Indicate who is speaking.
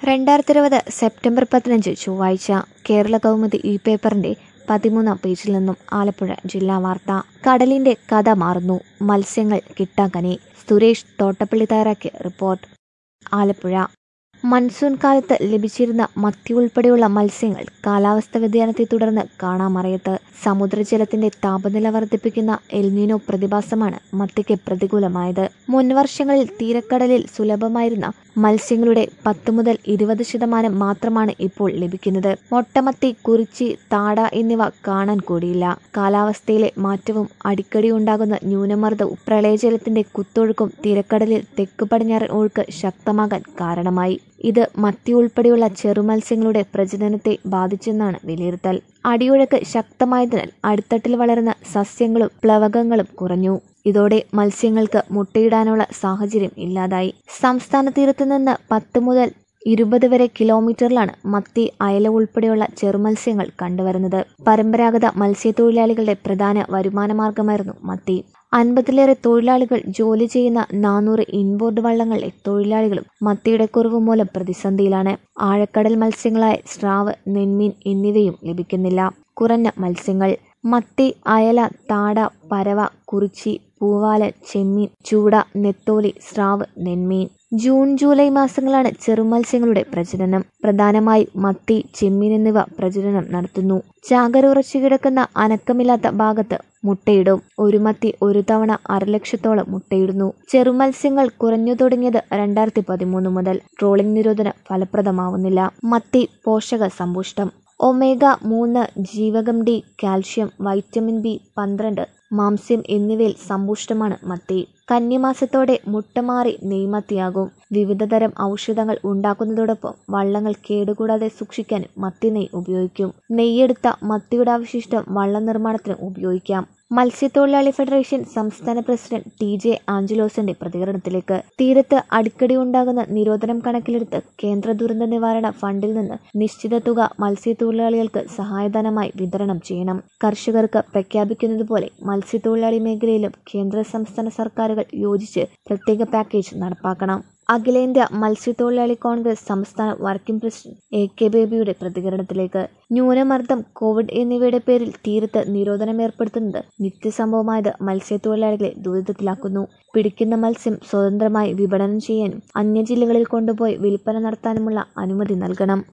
Speaker 1: രണ്ടായിരത്തി ഇരുപത് സെപ്റ്റംബർ പതിനഞ്ച് ചൊവ്വാഴ്ച കേരള കൗമുദി ഈ പേപ്പറിന്റെ പതിമൂന്നാം പേജിൽ നിന്നും ആലപ്പുഴ ജില്ലാ വാർത്ത കടലിന്റെ കഥ മാറുന്നു മത്സ്യങ്ങൾ കിട്ടാക്കനി സുരേഷ് തോട്ടപ്പള്ളി തയ്യാറാക്കിയ റിപ്പോർട്ട് ആലപ്പുഴ മൺസൂൺ കാലത്ത് ലഭിച്ചിരുന്ന മത്തി ഉൾപ്പെടെയുള്ള മത്സ്യങ്ങൾ കാലാവസ്ഥ വ്യതിയാനത്തെ തുടർന്ന് കാണാമറയത്ത് സമുദ്രജലത്തിന്റെ താപനില വർദ്ധിപ്പിക്കുന്ന എൽനീനോ പ്രതിഭാസമാണ് മത്തിക്ക് പ്രതികൂലമായത് മുൻവർഷങ്ങളിൽ തീരക്കടലിൽ സുലഭമായിരുന്ന മത്സ്യങ്ങളുടെ പത്ത് മുതൽ ഇരുപത് ശതമാനം മാത്രമാണ് ഇപ്പോൾ ലഭിക്കുന്നത് മൊട്ടമത്തി കുറിച്ചി താട എന്നിവ കാണാൻ കൂടിയില്ല കാലാവസ്ഥയിലെ മാറ്റവും അടിക്കടി ഉണ്ടാകുന്ന ന്യൂനമർദ്ദവും പ്രളയജലത്തിന്റെ കുത്തൊഴുക്കും തീരക്കടലിൽ തെക്ക് പടിഞ്ഞാറൻ ഒഴുക്ക് ശക്തമാകാൻ കാരണമായി ഇത് മത്തി ഉൾപ്പെടെയുള്ള ചെറുമത്സ്യങ്ങളുടെ പ്രജനനത്തെ ബാധിച്ചെന്നാണ് വിലയിരുത്തൽ അടിയൊഴുക്ക് ശക്തമായതിനാൽ അടിത്തട്ടിൽ വളരുന്ന സസ്യങ്ങളും പ്ലവകങ്ങളും കുറഞ്ഞു ഇതോടെ മത്സ്യങ്ങൾക്ക് മുട്ടയിടാനുള്ള സാഹചര്യം ഇല്ലാതായി സംസ്ഥാന തീരത്തു നിന്ന് പത്ത് മുതൽ ഇരുപത് വരെ കിലോമീറ്ററിലാണ് മത്തി അയല ഉൾപ്പെടെയുള്ള ചെറുമത്സ്യങ്ങൾ കണ്ടുവരുന്നത് പരമ്പരാഗത മത്സ്യത്തൊഴിലാളികളുടെ പ്രധാന വരുമാനമാർഗമായിരുന്നു മത്തി അൻപതിലേറെ തൊഴിലാളികൾ ജോലി ചെയ്യുന്ന നാനൂറ് ഇൻബോർഡ് വള്ളങ്ങളിലെ തൊഴിലാളികളും മത്തിയുടെ കുറവ് മൂലം പ്രതിസന്ധിയിലാണ് ആഴക്കടൽ മത്സ്യങ്ങളായ സ്രാവ് നെന്മീൻ എന്നിവയും ലഭിക്കുന്നില്ല കുറഞ്ഞ മത്സ്യങ്ങൾ മത്തി അയല താട പരവ കുറിച്ചി പൂവാലൻ ചെമ്മീൻ ചൂട നെത്തോലി സ്രാവ് നെന്മീൻ ജൂൺ ജൂലൈ മാസങ്ങളാണ് ചെറുമത്സ്യങ്ങളുടെ പ്രജനനം പ്രധാനമായും മത്തി ചെമ്മീൻ എന്നിവ പ്രജനനം നടത്തുന്നു ചാകരുറച്ചു കിടക്കുന്ന അനക്കമില്ലാത്ത ഭാഗത്ത് മുട്ടയിടും ഒരു മത്തി ഒരു തവണ അരലക്ഷത്തോളം മുട്ടയിടുന്നു ചെറുമത്സ്യങ്ങൾ കുറഞ്ഞു തുടങ്ങിയത് രണ്ടായിരത്തി പതിമൂന്ന് മുതൽ ട്രോളിംഗ് നിരോധനം ഫലപ്രദമാവുന്നില്ല മത്തി പോഷക സമ്പുഷ്ടം ഒമേഗ മൂന്ന് ജീവകം ഡി കാൽഷ്യം വൈറ്റമിൻ ബി പന്ത്രണ്ട് മാംസ്യം എന്നിവയിൽ സമ്പുഷ്ടമാണ് മത്തി കന്നിമാസത്തോടെ മുട്ട മാറി നെയ്മത്തിയാകും വിവിധതരം ഔഷധങ്ങൾ ഉണ്ടാക്കുന്നതോടൊപ്പം വള്ളങ്ങൾ കേടുകൂടാതെ സൂക്ഷിക്കാനും മത്തി നെയ്യ് ഉപയോഗിക്കും നെയ്യെടുത്ത മത്തിയുടെ അവശിഷ്ടം വള്ളം നിർമ്മാണത്തിന് ഉപയോഗിക്കാം മത്സ്യത്തൊഴിലാളി ഫെഡറേഷൻ സംസ്ഥാന പ്രസിഡന്റ് ടി ജെ ആഞ്ചലോസിന്റെ പ്രതികരണത്തിലേക്ക് തീരത്ത് അടിക്കടി ഉണ്ടാകുന്ന നിരോധനം കണക്കിലെടുത്ത് കേന്ദ്ര ദുരന്ത നിവാരണ ഫണ്ടിൽ നിന്ന് നിശ്ചിത തുക മത്സ്യത്തൊഴിലാളികൾക്ക് സഹായധനമായി വിതരണം ചെയ്യണം കർഷകർക്ക് പ്രഖ്യാപിക്കുന്നതുപോലെ മത്സ്യത്തൊഴിലാളി മേഖലയിലും കേന്ദ്ര സംസ്ഥാന സർക്കാരുകൾ യോജിച്ച് പ്രത്യേക പാക്കേജ് നടപ്പാക്കണം അഖിലേന്ത്യാ മത്സ്യത്തൊഴിലാളി കോൺഗ്രസ് സംസ്ഥാന വർക്കിംഗ് പ്രസിഡന്റ് എ കെ ബേബിയുടെ പ്രതികരണത്തിലേക്ക് ന്യൂനമർദ്ദം കോവിഡ് എന്നിവയുടെ പേരിൽ തീരത്ത് നിരോധനം ഏർപ്പെടുത്തുന്നത് നിത്യസംഭവമായത് മത്സ്യത്തൊഴിലാളികളെ ദുരിതത്തിലാക്കുന്നു പിടിക്കുന്ന മത്സ്യം സ്വതന്ത്രമായി വിപണനം ചെയ്യാനും അന്യ ജില്ലകളിൽ കൊണ്ടുപോയി വിൽപ്പന നടത്താനുമുള്ള അനുമതി നൽകണം